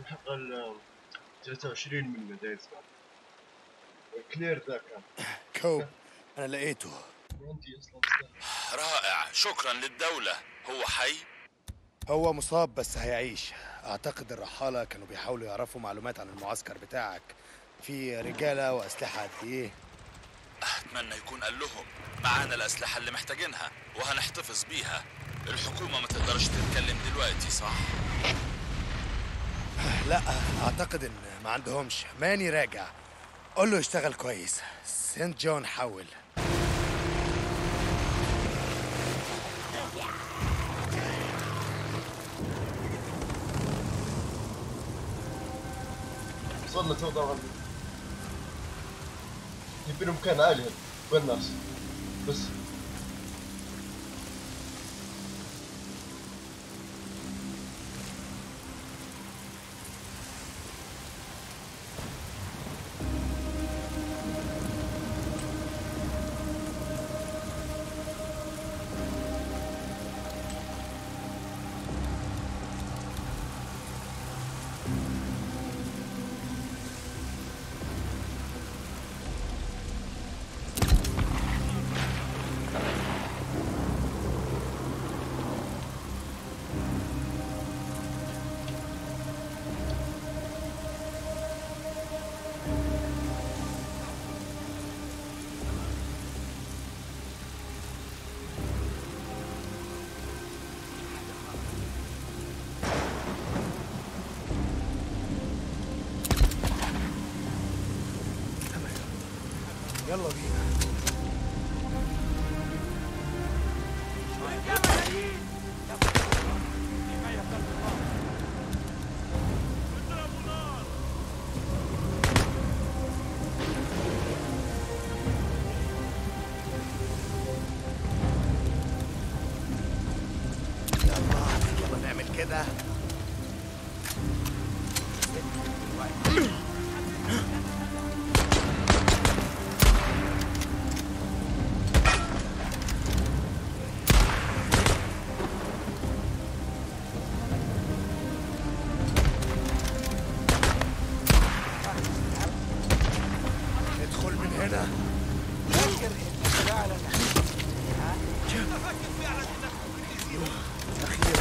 حق ال 23 منه ذا اسمه كلير ذا كان كوب انا لقيته ما عندي اصلا سلاح رائع شكرا للدولة هو حي هو مصاب بس هيعيش اعتقد الرحالة كانوا بيحاولوا يعرفوا معلومات عن المعسكر بتاعك في رجالة واسلحة قد ايه أتمنى يكون قال لهم معانا الأسلحة اللي محتاجينها وهنحتفظ بيها الحكومة ما تقدرش تتكلم دلوقتي صح؟ لا اعتقد ان ما عندهمش ماني راجع قول له يشتغل كويس سنت جون حول وصلنا تو طبعا يبي مكان عالي هنا. وين الناس بس يلا بينا يلا يلا نعمل كده ادخل من هنا أخيرا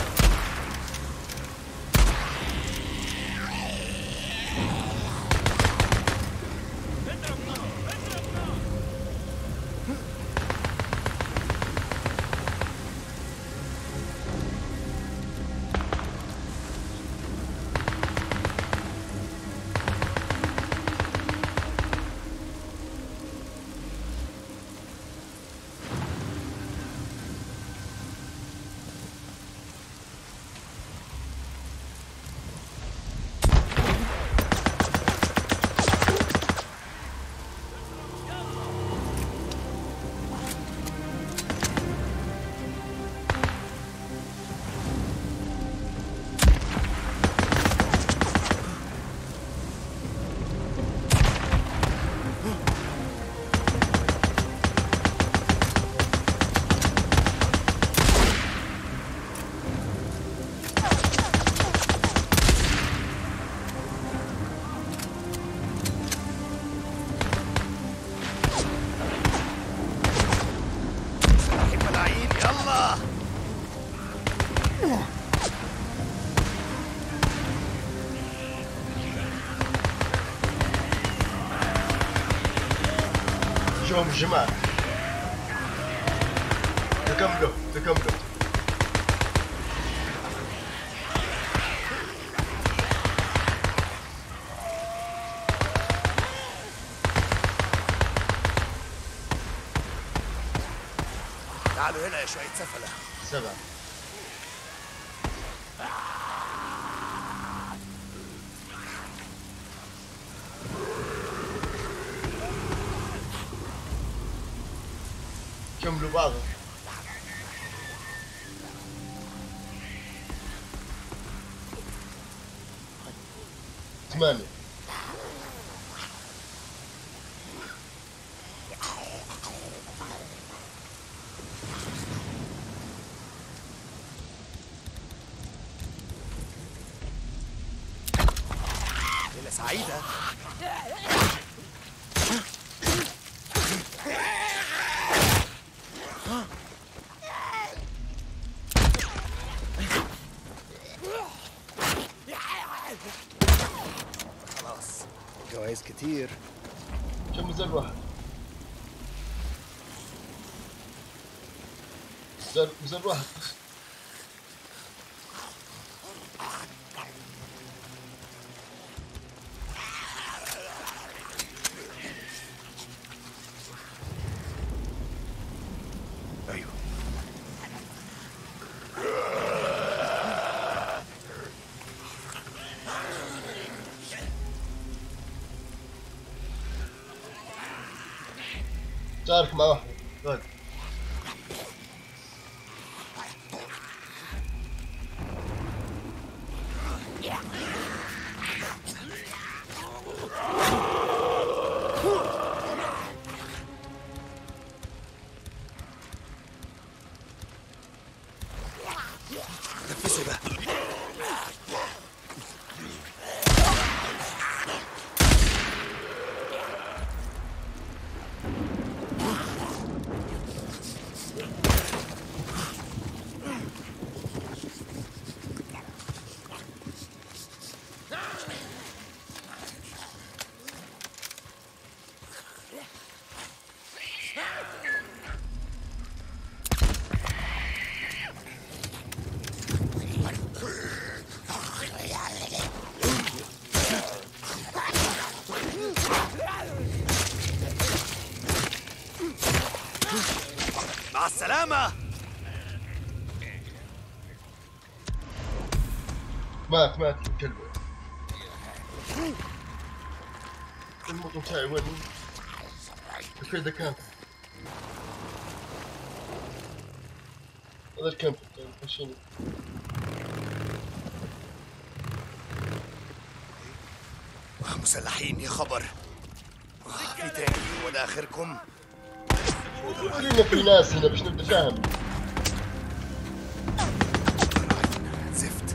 ملاعين يلا شوفوا الجماعة تكملوا تكملوا تعالوا هنا يا شوية سفلة سبعة كملوا بعضهم ثمانية سعيدة خلاص جوائز كتير كم زر واحد زر زر واحد ايوه شارك مع واحد غاد نفسي بقى مع السلامة مات مات الكلب الموضوع بتاعي وين كيف ده كان هذا الكامب طيب مشيني مسلحين يا خبر آه، في تاني وده اخركم ورينا في ناس هنا باش نبدا فاهم زفت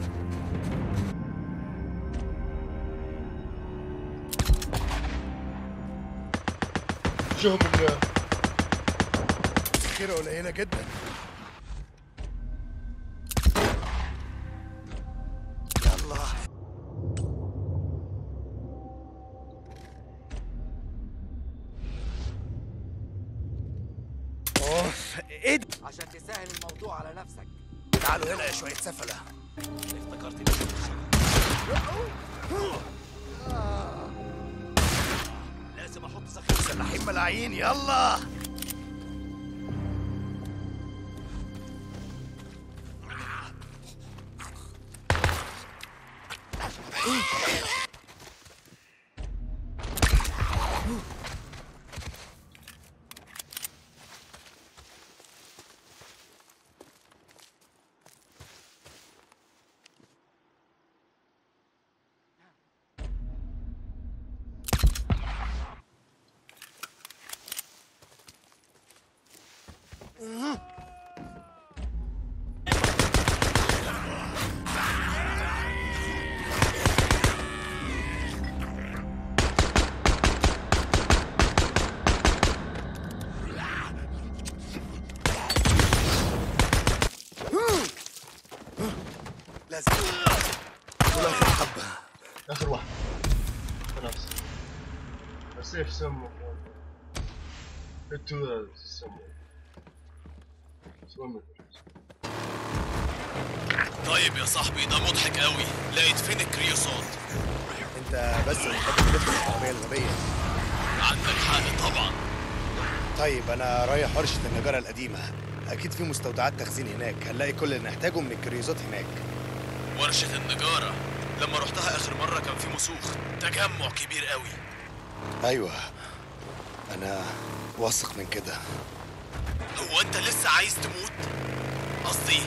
شوفوا من ذخيرة قليلة جدا يلا اوف ايه ده؟ عشان تسهل الموضوع على نفسك تعالوا هنا يا شوية سفلة افتكرت لازم احط ذخيره مسلحين ملايين يلا لازم دول اخر حبة اخر واحد خلاص السيف سمو انتو سمو سمو طيب يا صاحبي ده مضحك قوي لقيت فين الكريوسوت انت بس بتحب تلف العربية الغبية عندك حق طبعا طيب انا رايح ورشة النجارة القديمة اكيد في مستودعات تخزين هناك هنلاقي كل اللي نحتاجه من الكريزات هناك ورشة النجارة لما رحتها آخر مرة كان في مسوخ تجمع كبير قوي ايوه انا واثق من كده هو أنت لسه عايز تموت؟ قصدي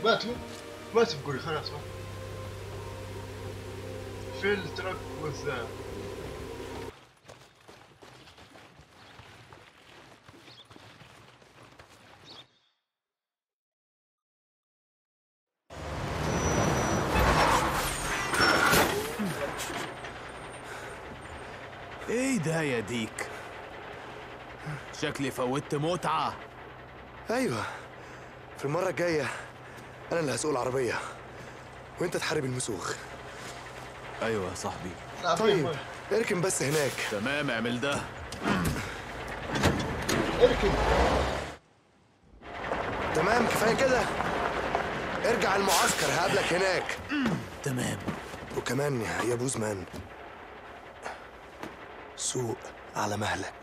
ماتوا ماتوا بقولي خلاص ماتوا في التراك والذهب ايه ده يا ديك شكلي فوتت متعة ايوه في المره الجايه انا اللي هسوق العربيه وانت تحارب المسوخ ايوه يا صاحبي لا طيب طيب اركن بس هناك تمام اعمل ده اركن تمام كفايه كده ارجع المعسكر هقابلك هناك تمام وكمان يا بوزمان سوق على مهلك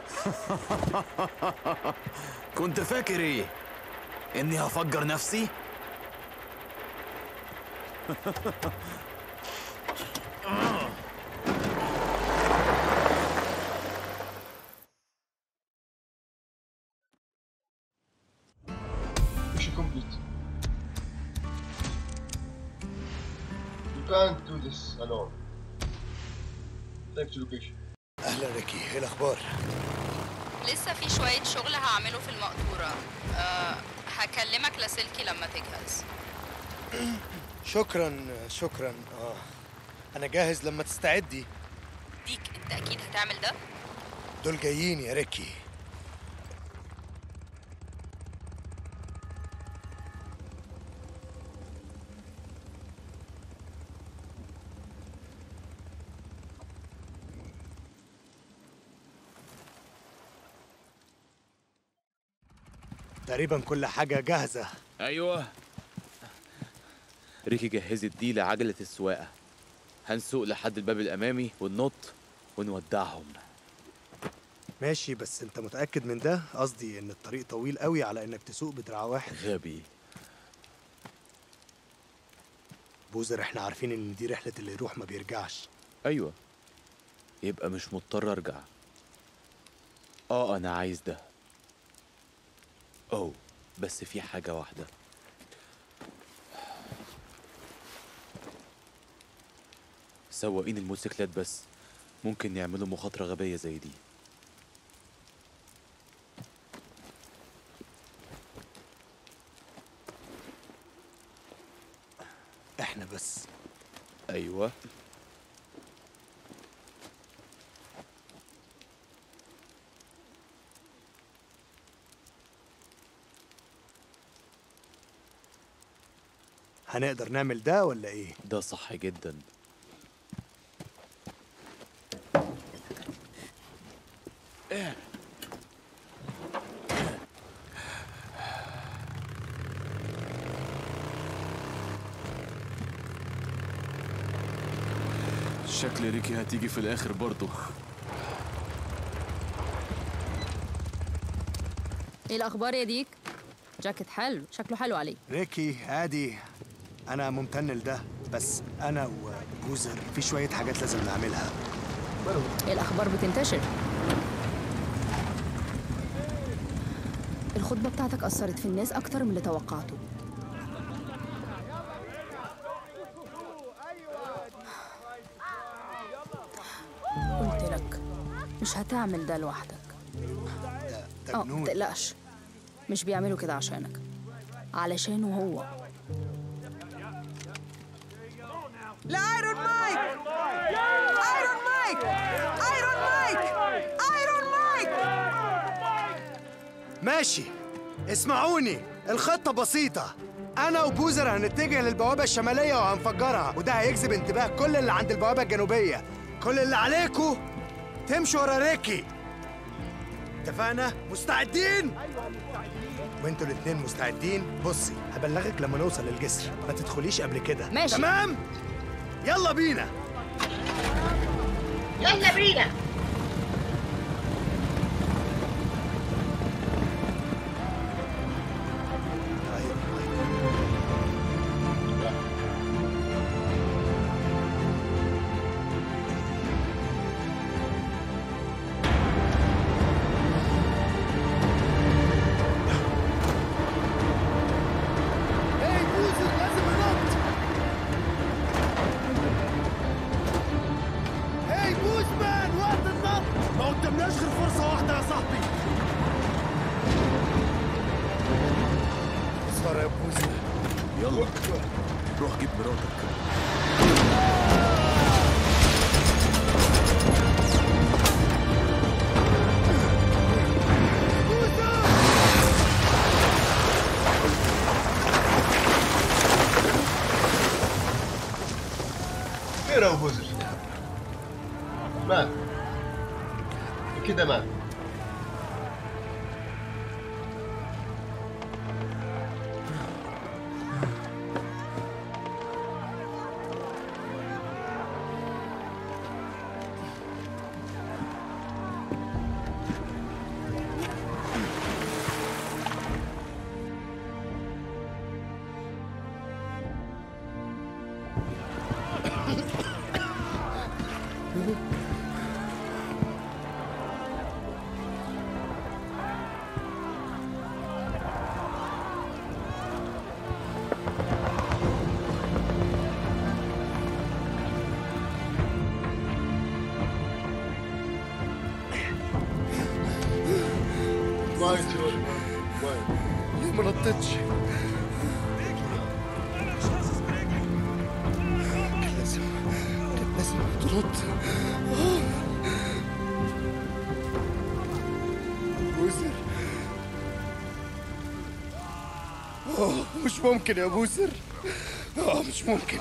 كنت فاكر ايه اني هفجر نفسي Mission complete. You can't do this alone. Take to location. اهلا ريكي ايه الاخبار لسه في شوية شغل هعمله في المقطورة أه هكلمك لاسلكي لما تجهز شكرا شكرا اه انا جاهز لما تستعدي ديك انت اكيد هتعمل ده دول جايين يا ريكي تقريبا كل حاجة جاهزة ايوه ريكي جهزت دي لعجلة السواقة هنسوق لحد الباب الأمامي وننط ونودعهم ماشي بس انت متأكد من ده؟ قصدي ان الطريق طويل قوي على انك تسوق بدراع واحد غبي بوزر احنا عارفين ان دي رحلة اللي يروح ما بيرجعش أيوة يبقى مش مضطر أرجع آه أنا عايز ده أوه بس في حاجة واحدة سواقين الموتوسيكلات بس ممكن يعملوا مخاطرة غبية زي دي احنا بس أيوة هنقدر نعمل ده ولا ايه؟ ده صح جدا شكل ريكي هتيجي في الاخر برضه ايه الاخبار يا ديك جاكيت حلو شكله حلو عليك ريكي عادي انا ممتن لده بس انا وبوزر في شوية حاجات لازم نعملها ايه الاخبار بتنتشر الخطبه بتاعتك اثرت في الناس اكتر من اللي توقعته قلت لك مش هتعمل ده لوحدك ده اه جنون متقلقش مش بيعملوا كده عشانك علشانه هو لايرون مايك ايرون مايك ايرون مايك ايرون مايك ماشي اسمعوني الخطة بسيطة أنا وبوزر هنتجه للبوابة الشمالية وهنفجرها وده هيجذب انتباه كل اللي عند البوابة الجنوبية كل اللي عليكم تمشوا ورا ريكي اتفقنا؟ مستعدين؟ وانتوا الاتنين مستعدين؟ بصي هبلغك لما نوصل للجسر ما تدخليش قبل كده ماشي. تمام؟ يلا بينا يلا بينا Hey, يلا روح جيب مراتك فين ابو بوزر مات كده مات وايد شباب وايد ليه ما نطيتش كان لازم كان لازم تنط بوزر أوه مش ممكن يا بوزر آه مش ممكن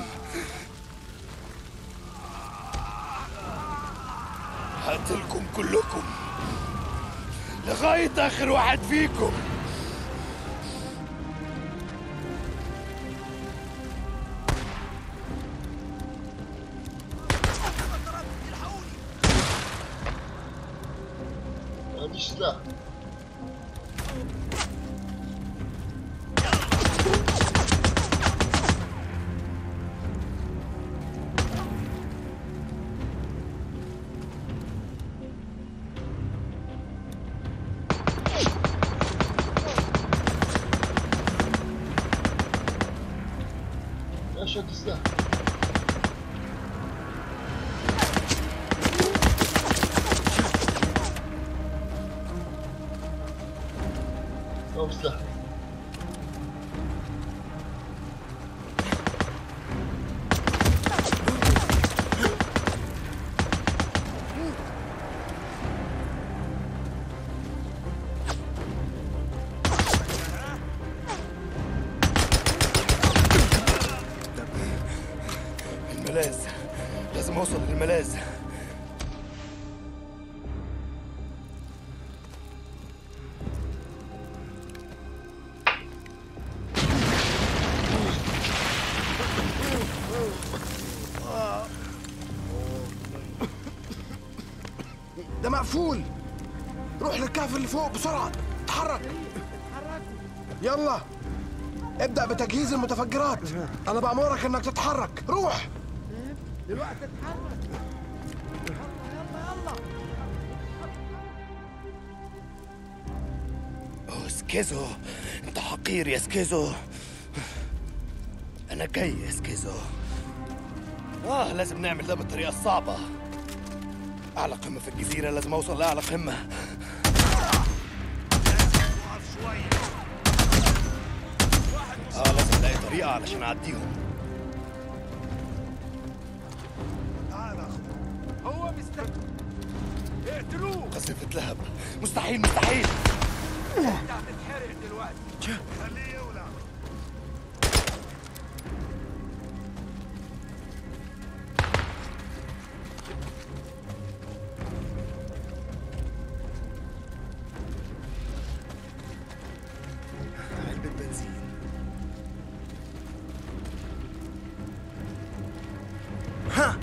هقتلكم كلكم لغاية آخر واحد فيكم ما عنديش سلاح يا شوت سلاح أو سلاح الملاذ لازم اوصل للملاذ ده مقفول روح للكهف اللي فوق بسرعة اتحرك يلا ابدأ بتجهيز المتفجرات أنا بأمرك إنك تتحرك روح أوه سكيزو أنت حقير يا سكيزو أنا جاي يا سكيزو آه لازم نعمل ده بالطريقة الصعبة أعلى قمة في الجزيرة لازم أوصل لأعلى قمة آه لازم ألاقي طريقة علشان أعديهم هو مستني اقتلوه قصيفة لهب مستحيل مستحيل انت هتتحرق دلوقتي خليه يولع علبة بنزين ها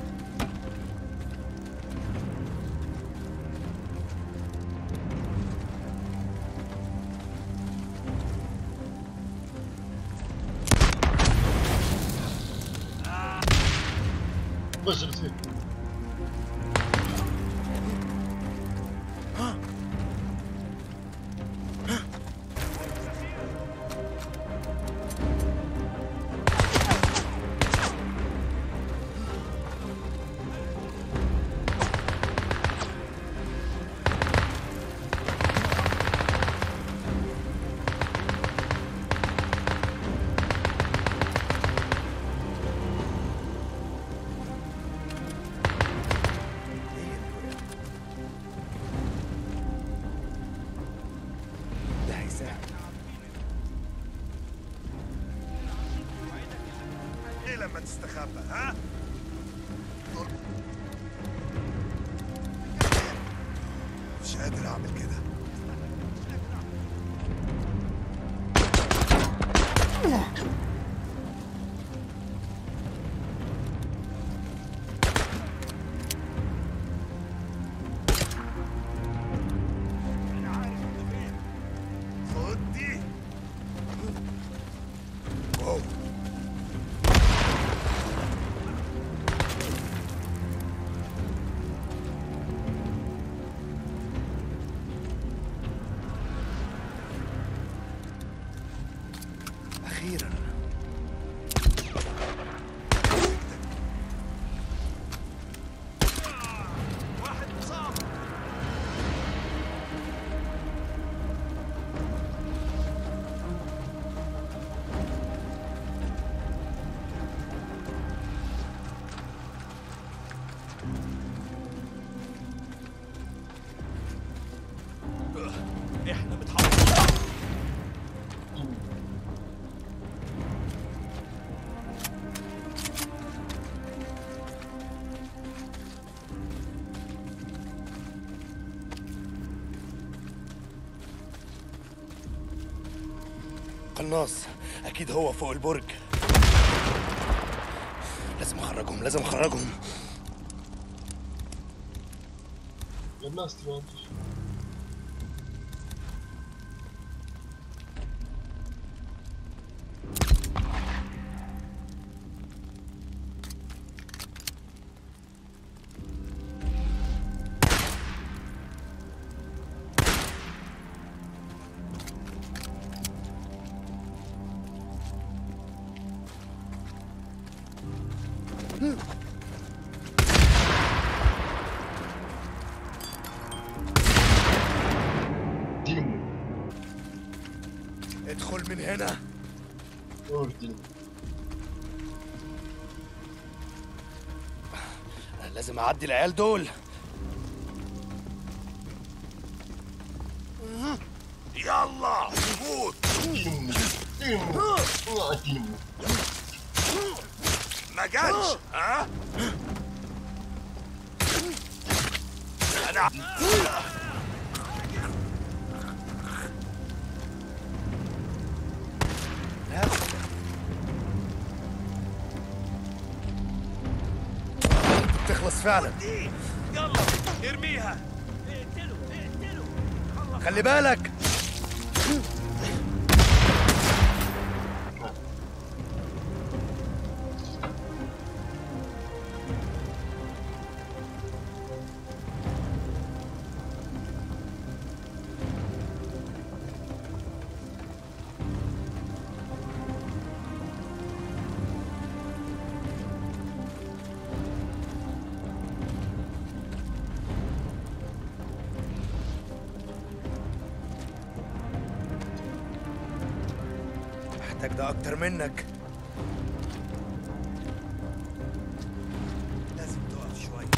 بس بتصير لما تستخبى ها مش قادر اعمل كده خد دي واو أخيرا واحد مصاب احنا متحركين قناص اكيد هو فوق البرج لازم اخرجهم لازم اخرجهم الناس تواجه دينمو ادخل من هنا اور دينمو أنا لازم اعدي العيال دول يلا موت دينمو دينمو آه، دينمو ما جاتش ها انا لا بتخلص فعلا يلا ارميها اقتله اقتله خلي بالك محتاج ده اكتر منك لازم تقف شويه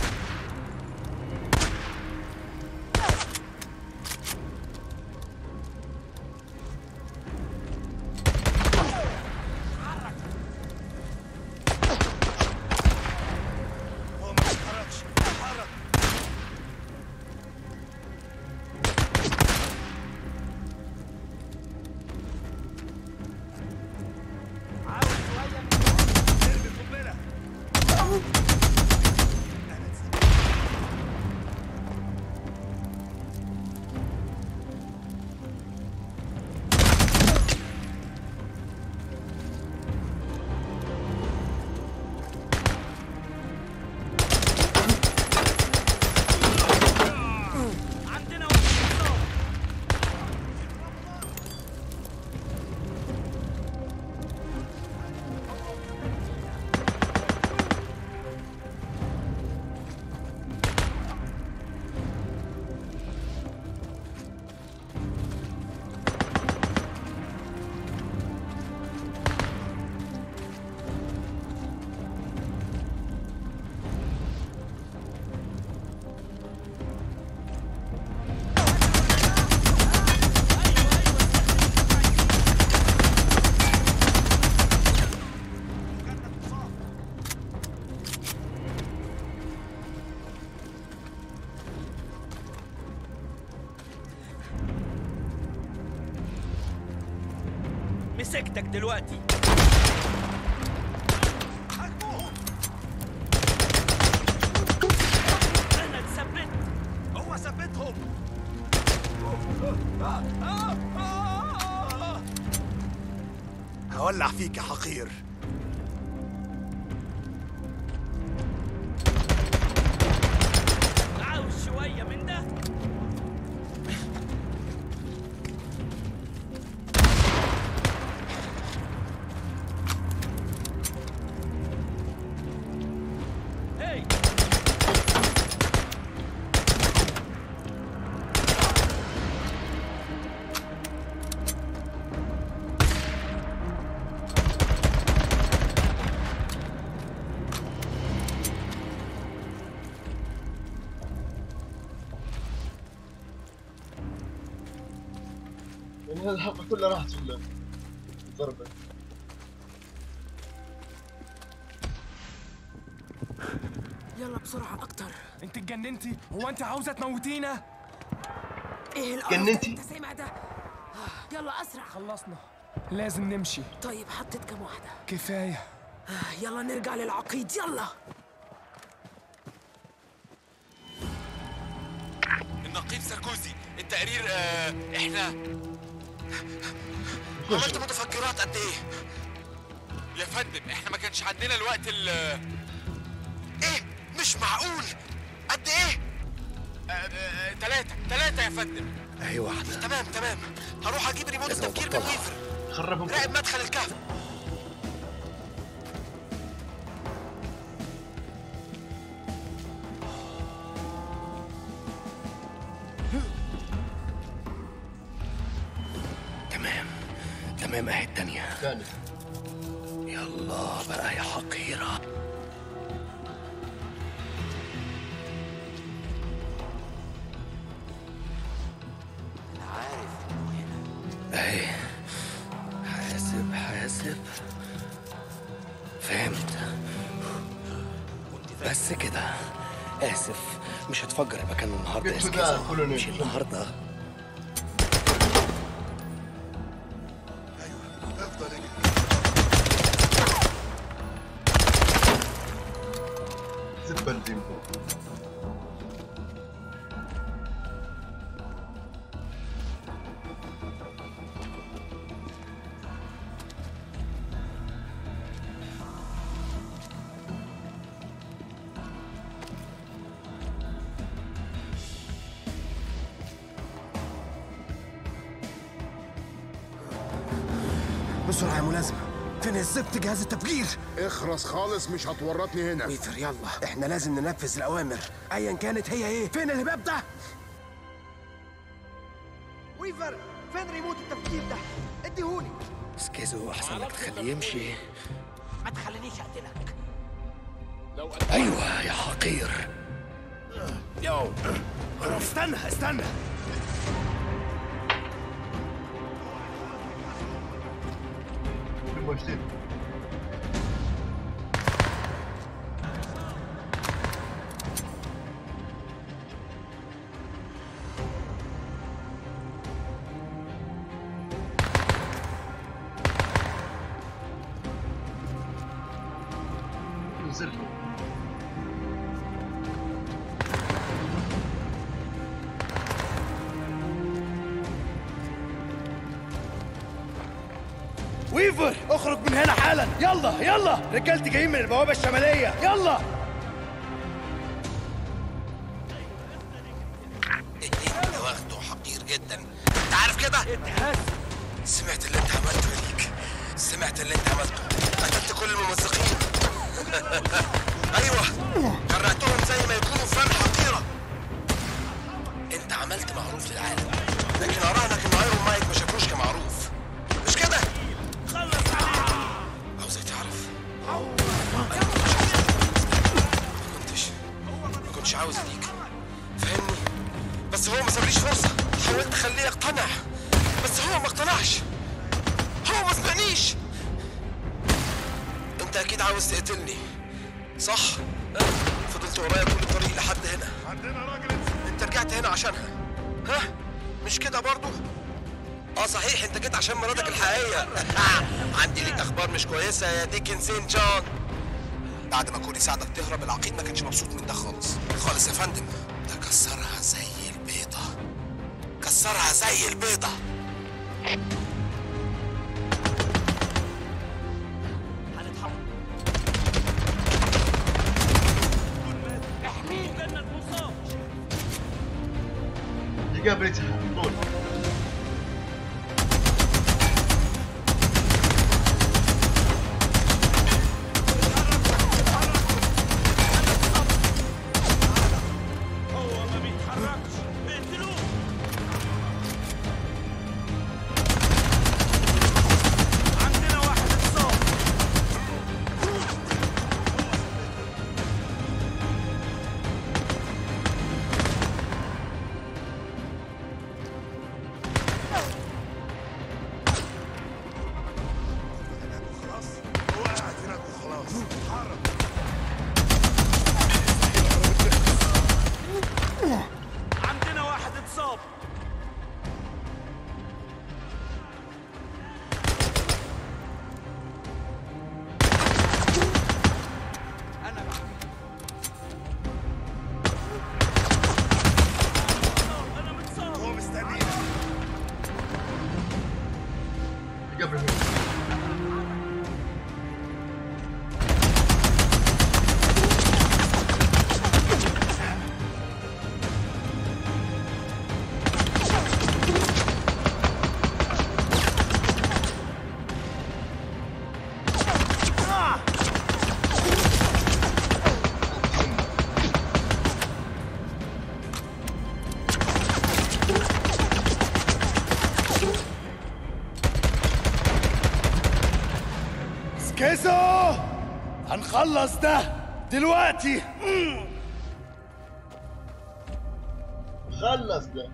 هو ما اتحركش اتحرك مسكتك دلوقتي انا اتثبت هو ثبتهم هولع فيك يا حقير عاوز شويه من ده هي يعني هذه الحلقة كلها راحت في ال- الضربة يلا بسرعة أكتر انت اتجننتي هو انت عاوزه تموتينا إيه القرف جننتي. اللي أنت سامع ده؟ آه، يلا أسرع خلصنا لازم نمشي طيب حطيت كام واحدة؟ كفايه آه، يلا نرجع للعقيد يلا النقيب ساركوزي التقرير آه احنا عملت متفكرات قد ايه يا فندم احنا ما كانش عندنا الوقت ال ايه مش معقول قد ايه آه، آه، تلاتة تلاتة يا فندم اهي واحدة تمام تمام هروح اجيب ريموت لازم التفكير من أبطلها. ويفر خربهم راقب مدخل الكهف تمام تمام اهي التانية ثاني يلا بقى يا حقيرة اهي حاسب حاسب فهمت بس كده اسف مش هتفجر المكان النهارده يا كيف ده؟ سكيزو كله مش نجم. النهارده زبل ديمو بسرعة يا ملازمة فين الزفت جهاز التفجير اخرس خالص مش هتورطني هنا ويفر يلا احنا لازم ننفذ الأوامر أيا كانت هي إيه فين الهباب ده ويفر فين ريموت التفكير ده؟ اديهولي سكيزو احسن لك تخليه يمشي ما تخلينيش اقتلك ايوه يا حقير يو استنى استنى ديمو جديد نزل ويفر اخرج من هنا حالا يلا يلا رجالتي جايين من البوابه الشماليه يلا اللي واخده حقير جدا انت عارف كده سمعت اللي انت عملته يا ليك سمعت اللي انت عملته قتلت كل الممزقين ايوه غرقتهم زي ما يكونوا فرن حقيره انت عملت معروف للعالم لكن اراهنك ان ايرون مايك ما شافوش كمعروف مش كده عاوزك تعرف أنا ما كنتش ما كنتش عاوز ليك فاهمني بس هو ما سابليش فرصة حاولت اخليه يقتنع بس هو ما اقتنعش هو ما سمعنيش انت اكيد عاوز تقتلني صح؟ ها؟ فضلت ورايا طول الطريق لحد هنا عندنا راجل انت رجعت هنا عشانها ها؟ مش كده برضو؟ اه صحيح انت جيت عشان مراتك الحقيقيه عندي ليك اخبار مش كويسه يا ديكنسين جون بعد ما كوري ساعدك تهرب العقيد ما كانش مبسوط من ده خالص خالص يا فندم ده كسرها زي البيضه كسرها زي البيضه احميه بانك مصاب دقيقة بيتها طول هو ما بيتحركش اقتلوه عندنا واحد اتصاب عندنا واحد اتصاب انا انا متصاب هو مستنينا دقيقة بالهون سكيزو هنخلص ده دلوقتي خلص ده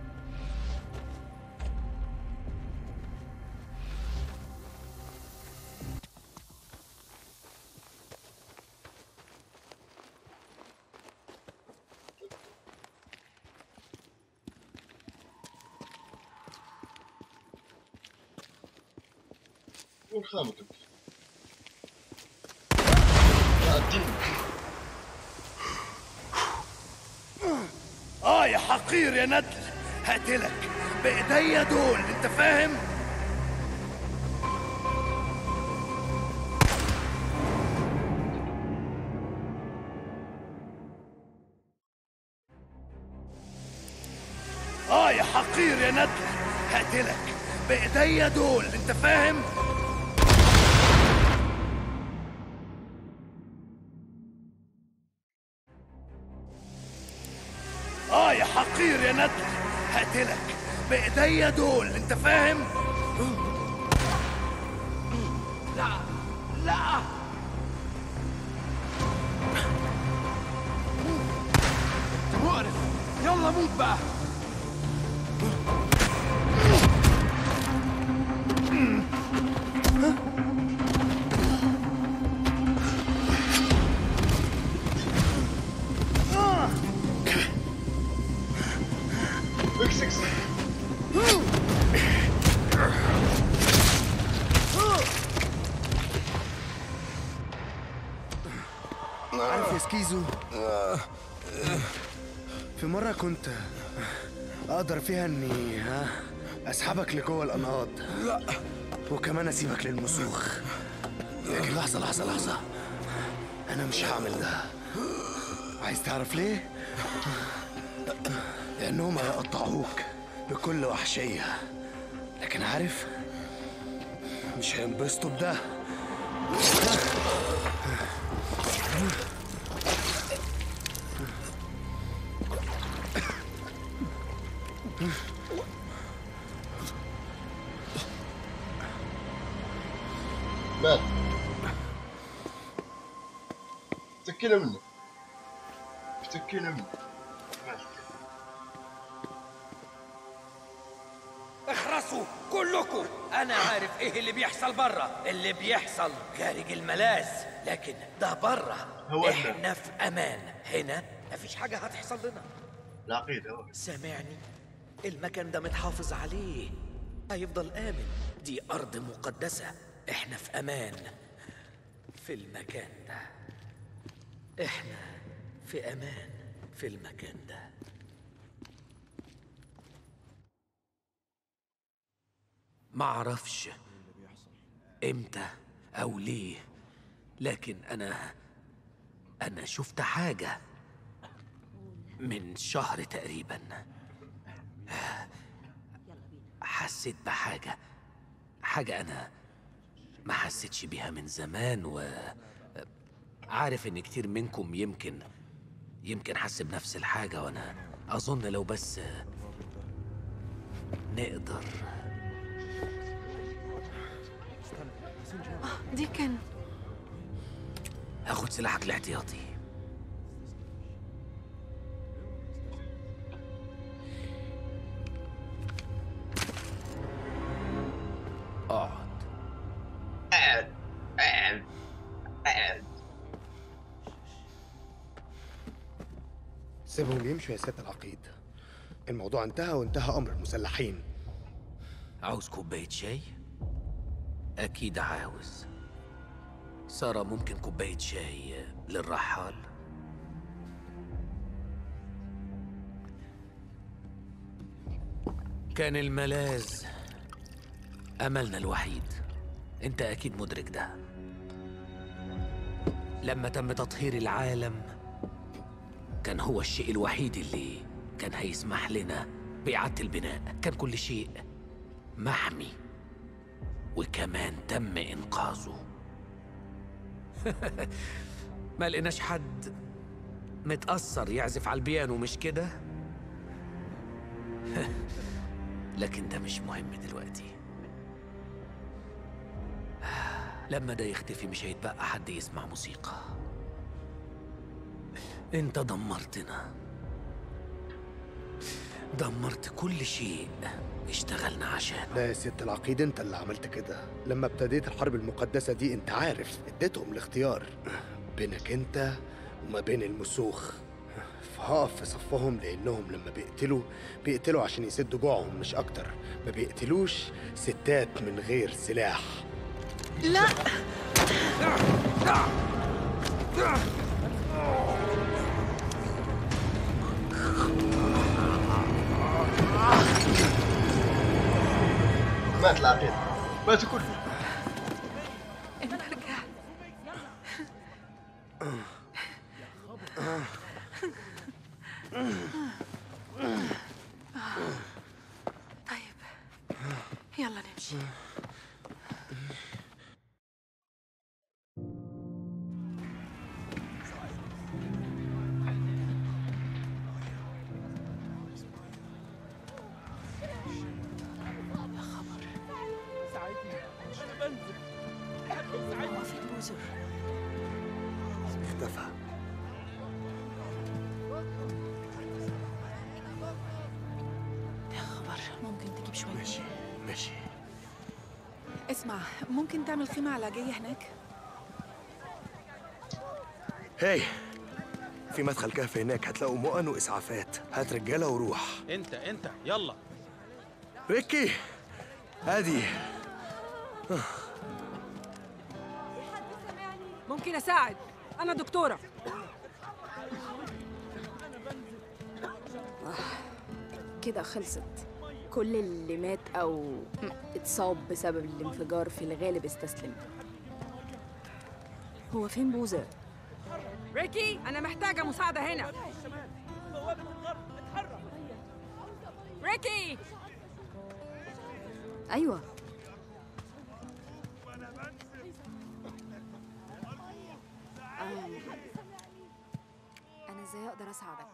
وين خامتك؟ يا الدين اه يا حقير يا ندل هقتلك بايديا دول انت فاهم اه يا حقير يا ندل هقتلك بايديا دول انت فاهم اه يا حقير يا ندل هقتلك بايديا دول انت فاهم لا لا مقرف يلا موت بقى اكس اكس عارف يا سكيزو في مرة كنت أقدر فيها إني ها أسحبك لجوه الأنقاض لا وكمان أسيبك للمسوخ لكن لحظة لحظة لحظة أنا مش هعمل ده عايز تعرف ليه؟ لأنهم هيقطعوك بكل وحشية لكن عارف مش هينبسطوا بده مات تكينا منه تكينا منه مات اخرسوا كلكم انا عارف ايه اللي بيحصل برا اللي بيحصل خارج الملاذ لكن ده برا هو احنا في امان هنا مفيش حاجه هتحصل لنا العقيدة هو سامعني المكان ده متحافظ عليه هيفضل آمن دي أرض مقدسة إحنا في أمان في المكان ده إحنا في أمان في المكان ده معرفش امتى او ليه لكن انا انا شفت حاجه من شهر تقريبا حسيت بحاجه حاجه انا ما حسيتش بيها من زمان و عارف ان كتير منكم يمكن يمكن حس بنفس الحاجه وانا اظن لو بس نقدر دي كان هاخد سلاحك الاحتياطي اقعد قاعد قاعد قاعد سيبهم يمشوا يا سيادة العقيد الموضوع انتهى وانتهى أمر المسلحين عاوز كوباية شاي؟ أكيد عاوز سارة ممكن كوباية شاي للرحال؟ كان الملاذ أملنا الوحيد أنت أكيد مدرك ده لما تم تطهير العالم كان هو الشيء الوحيد اللي كان هيسمح لنا بإعادة البناء كان كل شيء محمي وكمان تم إنقاذه ما لقيناش حد متأثر يعزف على البيانو مش كده؟ لكن ده مش مهم دلوقتي لما ده يختفي مش هيتبقى حد يسمع موسيقى انت دمرتنا دمرت كل شيء اشتغلنا عشان لا يا سيادة العقيد انت اللي عملت كده لما ابتديت الحرب المقدسة دي انت عارف اديتهم الاختيار بينك انت وما بين المسوخ فهقف في صفهم لانهم لما بيقتلوا بيقتلوا عشان يسدوا جوعهم مش اكتر ما بيقتلوش ستات من غير سلاح لا مات العقيد ماتوا كلهم انت رجعت طيب يلا نمشي هو فين بوزر اختفى يا خبر ممكن تجيب شوية ماشي ماشي اسمع ممكن تعمل خيمة علاجية هناك هاي في مدخل كهف هناك هتلاقوا مؤن واسعافات هات رجاله وروح انت انت يلا ريكي ادي ممكن اساعد انا دكتوره كده خلصت كل اللي مات أو اتصاب بسبب الانفجار في الغالب استسلم هو فين بوزر؟ ريكي انا محتاجه مساعده هنا ريكي أيوة أم، أنا إزاي أقدر أساعدك؟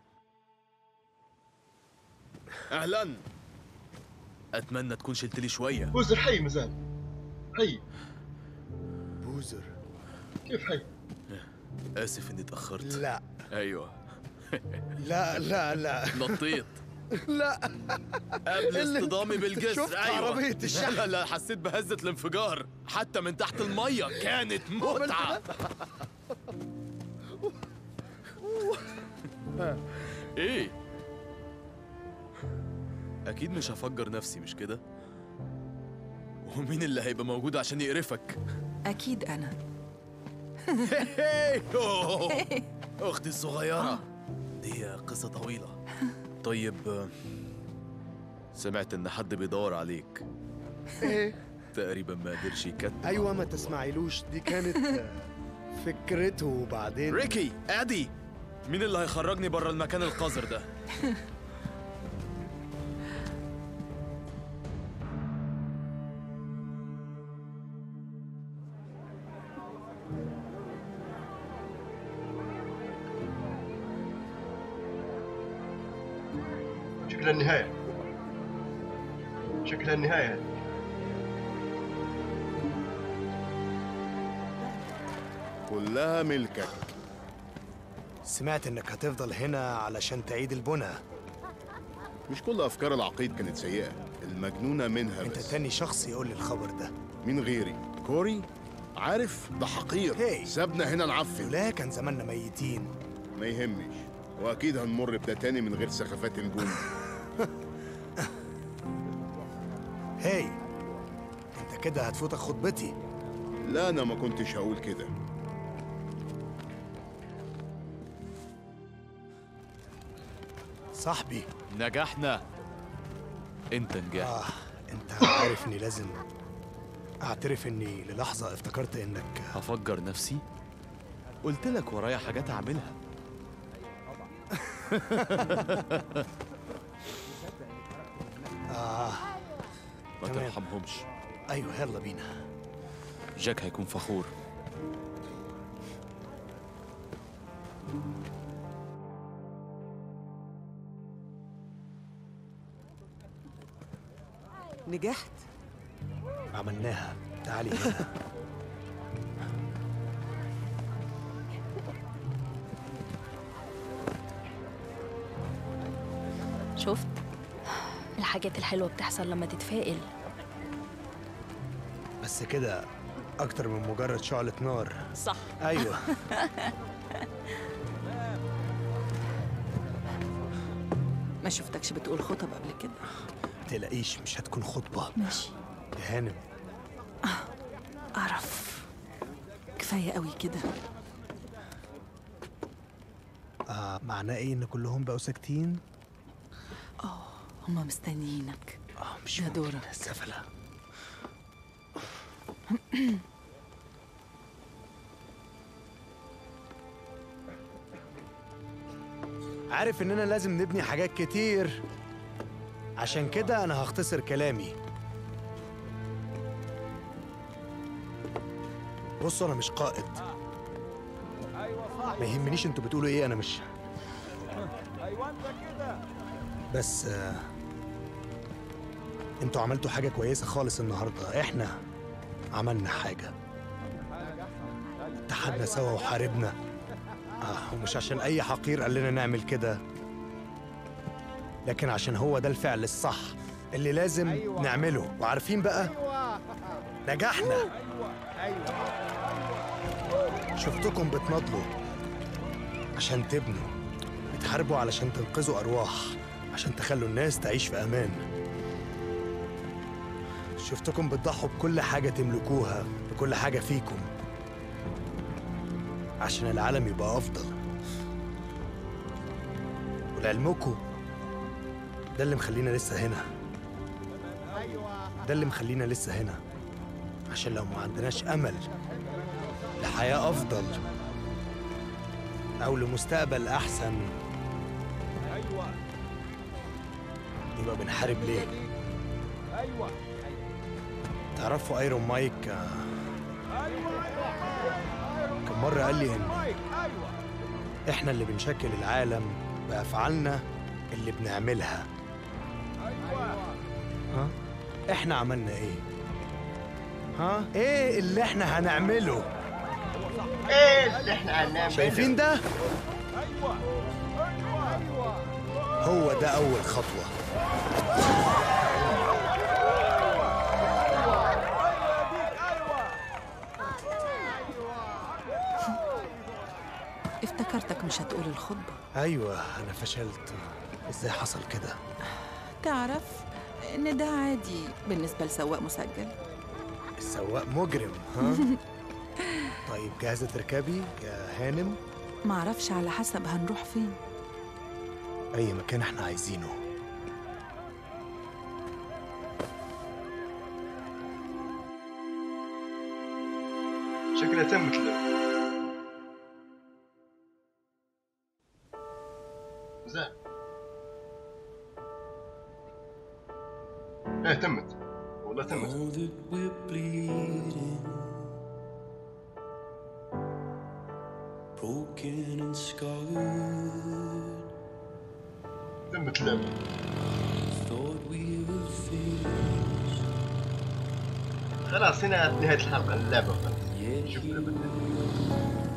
اهلا اتمنى تكون شلت لي شويه بوزر حي مازال حي بوزر كيف حي اسف اني اتاخرت لا ايوه لا لا لا نطيت لا قبل اللي- اصطدامي بالجسر شفت ايوه عربية الشحن. لا لا حسيت بهزة الانفجار حتى من تحت المية كانت متعة ايه اكيد مش هفجر نفسي مش كده ومين اللي هيبقى موجود عشان يقرفك اكيد انا هي أوه. اختي الصغيره دي قصه طويله طيب آه، سمعت ان حد بيدور عليك ايه تقريبا ما قدرش يكتب ايوه ما تسمعيلوش دي كانت آه، فكرته وبعدين ريكي ادي مين اللي هيخرجني بره المكان القذر ده شكلها النهاية شكلها النهاية كلها ملكك سمعت انك هتفضل هنا علشان تعيد البنى مش كل افكار العقيد كانت سيئه المجنونه منها انت بس تاني شخص يقول لي الخبر ده مين غيري كوري عارف ده حقير هي. سابنا هنا نعفن لا كان زماننا ميتين ما يهمش واكيد هنمر بده تاني من غير سخافات الجند هاي انت كده هتفوتك خطبتي لا انا ما كنتش هقول كده صاحبي نجحنا انت نجحت اه انت عارف اني لازم اعترف اني للحظه افتكرت انك هفجر نفسي قلت لك ورايا حاجات اعملها اه ما تمام. ترحمهمش ايوه يلا بينا جاك هيكون فخور نجحت عملناها تعالي هنا شفت الحاجات الحلوة بتحصل لما تتفائل بس كده اكتر من مجرد شعلة نار صح ايوه ما شفتكش بتقول خطب قبل كده تلاقيش مش هتكون خطبة ماشي يا هانم اعرف كفايه قوي كده آه معناه ايه ان كلهم بقوا ساكتين؟ اه هما مستنيينك اه مش يا ممكن دورك السفلة عارف اننا لازم نبني حاجات كتير عشان كده انا هختصر كلامي بصوا انا مش قائد ما يهمنيش انتوا بتقولوا ايه انا مش ايوه انت كده بس آه، انتوا عملتوا حاجة كويسة خالص النهاردة احنا عملنا حاجة اتحدنا سوا وحاربنا آه ومش عشان أي حقير قال لنا نعمل كده لكن عشان هو ده الفعل الصح اللي لازم نعمله وعارفين بقى نجحنا شفتكم بتناضلوا عشان تبنوا بتحاربوا علشان تنقذوا أرواح عشان تخلوا الناس تعيش في أمان شفتكم بتضحوا بكل حاجة تملكوها بكل حاجة فيكم عشان العالم يبقى أفضل ولعلمكم ده اللي مخلينا لسه هنا ده اللي مخلينا لسه هنا عشان لو ما عندناش أمل لحياة أفضل أو لمستقبل أحسن ايوه يبقى بنحارب ليه؟ ايوه تعرفوا ايرون مايك آه، كان مرة قال لي ان مايك ايوه احنا اللي بنشكل العالم بافعالنا اللي بنعملها ها احنا عملنا ايه ها ايه اللي احنا هنعمله ايه اللي احنا هنعمله شايفين ده ايوه ايوه ايوه هو ده اول خطوة افتكرتك مش هتقول الخطبه ايوه انا فشلت ازاي حصل كده تعرف ان ده عادي بالنسبه لسواق مسجل السواق مجرم ها طيب جاهزه تركبي يا هانم معرفش على حسب هنروح فين اي مكان احنا عايزينه شكلها تمت له زين ايه تمت والله تمت Broken and scarred. تمت اللعبة Thought we were finished. خلاص هنا نهاية الحلقة اللعبة خلاص شوف اللعبة